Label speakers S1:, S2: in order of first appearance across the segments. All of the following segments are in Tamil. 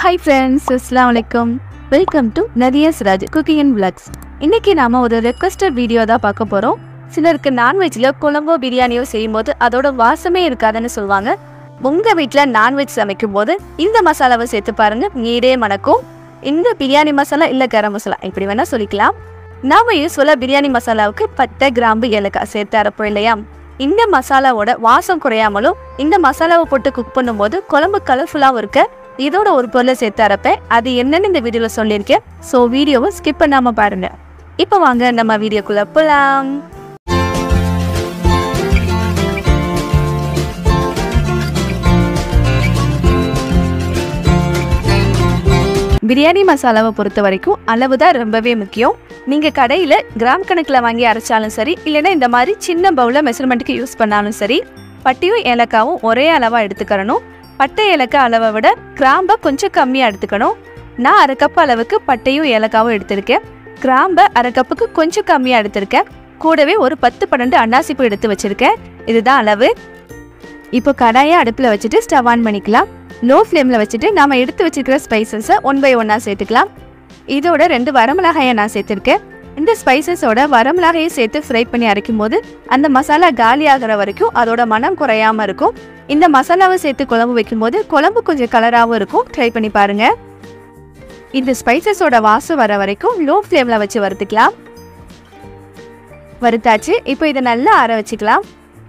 S1: ஹாய் ஃப்ரெண்ட்ஸ் அஸ்லாம் வலைக்கம் welcome to Nadiya's Raj cooking and vlogs இன்னைக்கு நாம ஒரு ரெக்வஸ்டட் வீடியோ தான் பார்க்க போறோம் சிலருக்கு நான்வெஜ்ல குழம்போ பிரியாணியோ செய்யும்போது அதோட வாசமே இருக்காதுன்னு சொல்லுவாங்க உங்க வீட்டில் நான்வெஜ் சமைக்கும் போது இந்த மசாலாவை சேர்த்து பாருங்க நீடே மணக்கும் இந்த பிரியாணி மசாலா இல்ல கரம் மசாலா இப்படி வேணா சொல்லிக்கலாம் நாம யூஸ்வலா பிரியாணி மசாலாவுக்கு பட்டை கிராம்பு ஏலக்காய் சேர்த்து அரைப்போம் இல்லையா இந்த மசாலாவோட வாசம் குறையாமலும் இந்த மசாலாவை போட்டு குக் பண்ணும்போது குழம்பு கலர்ஃபுல்லாகவும் இருக்க இதோட ஒரு பொருளை சேர்த்து அரைப்பேன் அது என்னன்னு இந்த வீடியோவில் சொல்லியிருக்கேன் ஸோ வீடியோவை ஸ்கிப் பண்ணாம பாருங்க இப்போ வாங்க நம்ம வீடியோக்குள்ள போலாம் பிரியாணி மசாலாவை பொறுத்த வரைக்கும் அளவு தான் ரொம்பவே முக்கியம் நீங்கள் கடையில் கிராம் கணக்கில் வாங்கி அரைச்சாலும் சரி இல்லைன்னா இந்த மாதிரி சின்ன பவுலில் மெஷர்மெண்ட்டுக்கு யூஸ் பண்ணாலும் சரி பட்டியும் ஏலக்காவும் ஒரே அளவாக எடுத்துக்கிறணும் பட்டை ஏலக்காய் அளவை விட கிராம்பை கொஞ்சம் கம்மியாக எடுத்துக்கணும் நான் அரை கப் அளவுக்கு பட்டையும் ஏலக்காவும் எடுத்திருக்கேன் கிராம்பை அரை கப்புக்கு கொஞ்சம் கம்மியாக எடுத்திருக்கேன் கூடவே ஒரு பத்து பன்னெண்டு அன்னாசிப்பூ எடுத்து வச்சிருக்கேன் இதுதான் அளவு இப்போ கடாயை அடுப்பில் வச்சுட்டு ஸ்டவ் ஆன் பண்ணிக்கலாம் லோ ஃப்ளேமில் வச்சுட்டு நாம எடுத்து வச்சிருக்கிற ஸ்பைசஸை ஒன் பை ஒன்னாக சேர்த்துக்கலாம் இதோட ரெண்டு வரமிளகாயை நான் சேர்த்துருக்கேன் இந்த ஸ்பைசஸோட வரமிளகாயை சேர்த்து ஃப்ரை பண்ணி அரைக்கும் போது அந்த மசாலா காலி ஆகிற வரைக்கும் அதோட மனம் குறையாம இருக்கும் இந்த மசாலாவை சேர்த்து குழம்பு வைக்கும்போது குழம்பு கொஞ்சம் கலராகவும் இருக்கும் ட்ரை பண்ணி பாருங்க இந்த ஸ்பைசஸோட வாசம் வர வரைக்கும் லோ ஃப்ளேமில் வச்சு வறுத்துக்கலாம் வறுத்தாச்சு இப்போ இதை நல்லா ஆற வச்சுக்கலாம்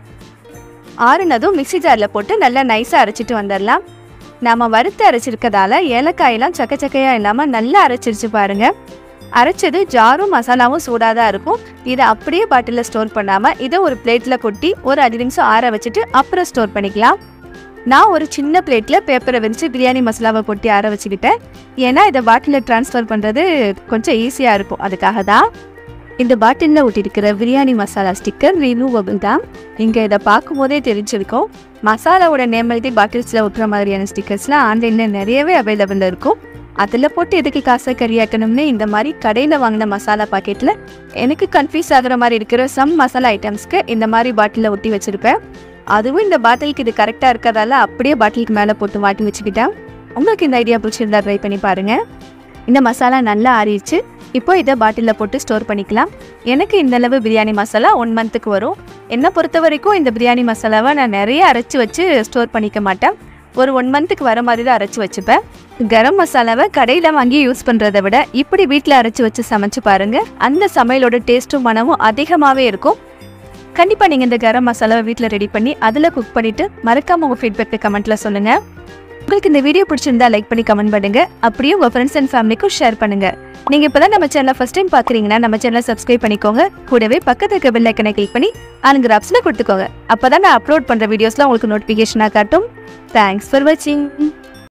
S1: ஆறுனதும் மிக்ஸி ஜாரில் போட்டு நல்லா நைஸாக அரைச்சிட்டு வந்துடலாம் நாம வறுத்து அரைச்சிருக்கதால ஏலக்காயெல்லாம் சக்க சக்கையாக இல்லாமல் நல்லா அரைச்சிருச்சு பாருங்க அரைச்சது ஜாரும் மசாலாவும் சூடாக தான் இருக்கும் இதை அப்படியே பாட்டிலில் ஸ்டோர் பண்ணாமல் இதை ஒரு பிளேட்டில் கொட்டி ஒரு அஞ்சு நிமிஷம் ஆற வச்சுட்டு அப்புறம் ஸ்டோர் பண்ணிக்கலாம் நான் ஒரு சின்ன பிளேட்டில் பேப்பரை வச்சு பிரியாணி மசாலாவை கொட்டி ஆற வச்சுக்கிட்டேன் ஏன்னா இதை பாட்டிலில் ட்ரான்ஸ்ஃபர் பண்ணுறது கொஞ்சம் ஈஸியாக இருக்கும் அதுக்காக தான் இந்த பாட்டிலில் ஒட்டியிருக்கிற பிரியாணி மசாலா ஸ்டிக்கர் ரிமூவபிள் தான் நீங்கள் இதை பார்க்கும்போதே தெரிஞ்சிருக்கும் மசாலாவோட நேம் எழுதி பாட்டில்ஸில் ஒட்டுற மாதிரியான ஸ்டிக்கர்ஸ்லாம் ஆன்லைனில் நிறையவே அவைலபிள் இருக்கும் அதில் போட்டு எதுக்கு காசை கறியாக்கணும்னு இந்த மாதிரி கடையில் வாங்கின மசாலா பாக்கெட்டில் எனக்கு கன்ஃபியூஸ் ஆகுற மாதிரி இருக்கிற சம் மசாலா ஐட்டம்ஸ்க்கு இந்த மாதிரி பாட்டிலில் ஒட்டி வச்சுருப்பேன் அதுவும் இந்த பாட்டிலுக்கு இது கரெக்டாக இருக்கிறதால அப்படியே பாட்டிலுக்கு மேலே போட்டு மாட்டி வச்சுக்கிட்டேன் உங்களுக்கு இந்த ஐடியா பிடிச்சிருந்தா ட்ரை பண்ணி பாருங்கள் இந்த மசாலா நல்லா ஆறிடுச்சு இப்போ இதை பாட்டிலில் போட்டு ஸ்டோர் பண்ணிக்கலாம் எனக்கு இந்த அளவு பிரியாணி மசாலா ஒன் மந்த்துக்கு வரும் என்னை பொறுத்த வரைக்கும் இந்த பிரியாணி மசாலாவை நான் நிறைய அரைச்சி வச்சு ஸ்டோர் பண்ணிக்க மாட்டேன் ஒரு ஒன் மந்த்துக்கு வர மாதிரி தான் அரைச்சி வச்சுப்பேன் கரம் மசாலாவை கடையில் வாங்கி யூஸ் பண்ணுறதை விட இப்படி வீட்டில் அரைச்சி வச்சு சமைச்சு பாருங்க அந்த சமையலோட டேஸ்ட்டும் மனமும் அதிகமாகவே இருக்கும் கண்டிப்பாக நீங்கள் இந்த கரம் மசாலாவை வீட்டில் ரெடி பண்ணி அதில் குக் பண்ணிவிட்டு மறக்காமல் உங்கள் ஃபீட்பேக்கை கமெண்ட்டில் சொல்லுங்கள் உங்களுக்கு இந்த வீடியோ பிடிச்சிருந்தா லைக் பண்ணி கமெண்ட் பண்ணுங்க அப்படியே உங்க ஃப்ரெண்ட்ஸ் அண்ட் ஃபேமிலிக்கும் ஷேர் பண்ணுங்க நீங்க இப்பதான் நம்ம சேனலை ஃபர்ஸ்ட் டைம் பாக்குறீங்கன்னா நம்ம சேனலை சப்ஸ்கிரைப் பண்ணிக்கோங்க கூடவே பக்கத்துல இருக்க பெல் ஐக்கனை கிளிக் பண்ணி ஆளுங்கிற ஆப்ஷனை கொடுத்துக்கோங்க அப்பதான் நான் அப்லோட் பண்ற வீடியோஸ்லாம் உங்களுக்கு நோட்டிஃபிகேஷனாக காட்டும் தேங்க்ஸ் ஃபார் வாட்சிங்